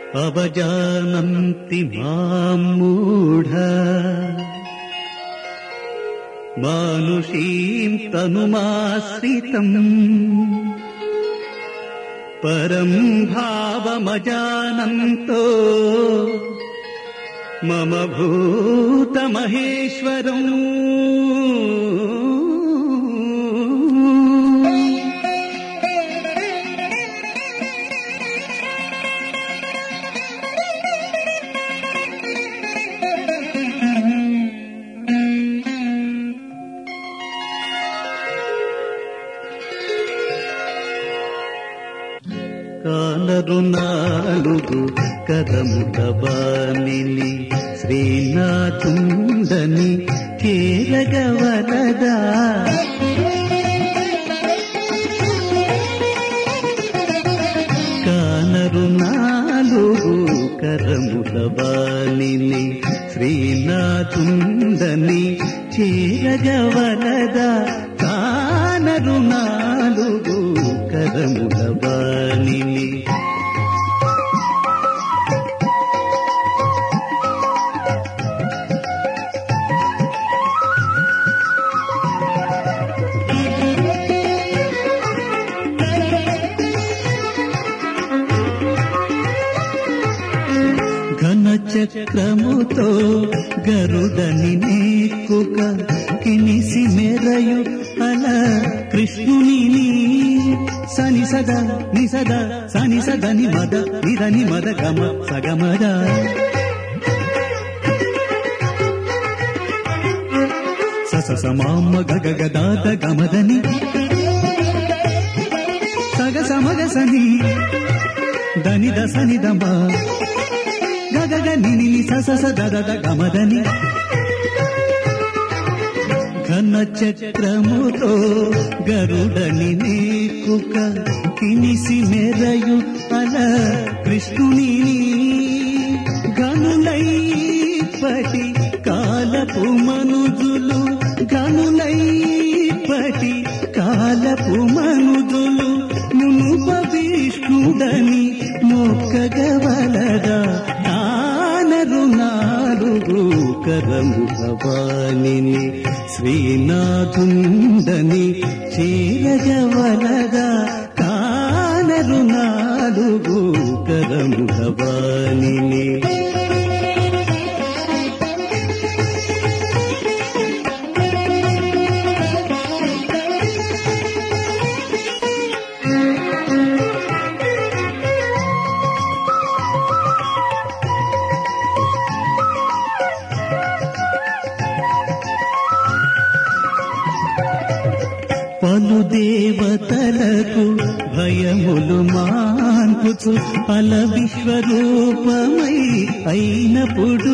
అవజానంతి మాం మూఢ మానుషీం తనుమాశ్రితం పరం భావమజానంతో మమ భూతమహేశ్వరం కాలరు నాలుగు కదముల బాణిని శ్రీనాథుందని కేరగవరదా కానరు నాలుగు కరముల బాణిని శ్రీనాథుందని చేరగవలదా కానరు నాలుగు కరముల బాణిని ఘన చక్రముతో గరుడని నేక్కుక కినిసి మెరయు అల కృష్ణుని సని సద ని సద సని సదని మద నిదని మద గమ సగమద సస సమామ గగ గదాద గమదని సగ సమగ సని దని దసని దమ గగగ నిని స స స ద ద ద గమదని ఘన చక్రముతో గరుడని నీకుక కినిసి మెరయు అల కృష్ణుని గనులైపటి కాలపు మనుజులు గనులైపటి కాలపు మనుజులు మునుప విష్ణుడని మొక్కగవలదా నానరు నాలుగు కరము భవానిని శ్రీనాథుందని చేరగవలదా కానరు నాలుగు కరము భవానిని పలు దేవతలకు భయములు మాన్పుచు అల విశ్వరూపమై అయినప్పుడు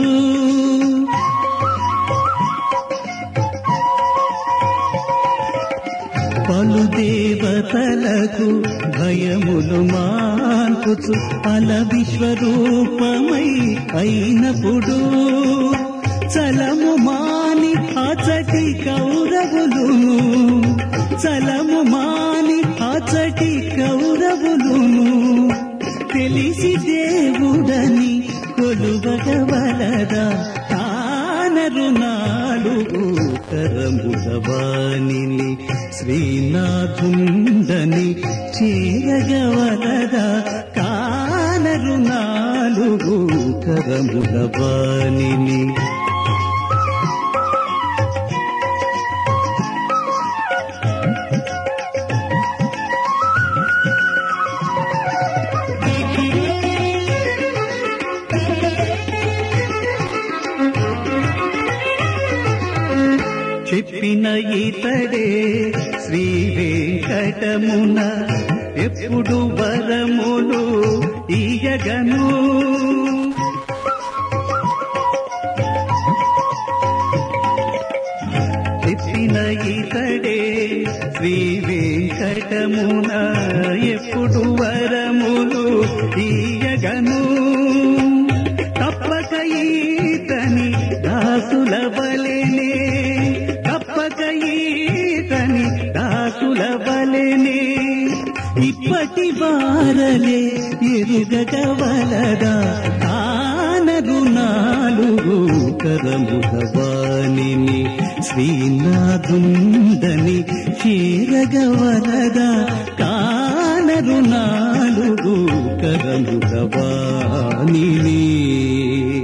పలు దేవతలకు భయములు మాన్పుచు అల విశ్వరూపమై అయినప్పుడు చలము మాని అచటి కౌరవులును చలము మాని అచటి కౌరవులును తెలిసి దేవుడని కొలువగవలదా తానరు నాలుగు కరములవాణిని శ్రీనాథుండని చేరగవలదా కానరు నాలుగు కరములవాణిని చెప్పిన ఇతడే శ్రీ వెంకటమున ఎప్పుడు వరములు ఇయగను చెప్పిన ఇతడే శ్రీ వెంకటమున ఎప్పుడు వరములు ఇయగను తప్పక ఈతని దాసుల వలెనే తప్పక ఈతని దాసుల వలెనే ఇప్పటి వా మారలే ఎరుగగవలదా కానరు నాలుగు కరముగవాణిని శ్రీనాథుందని చేరగవలదా కానరు నాలుగు కరముగవాణిని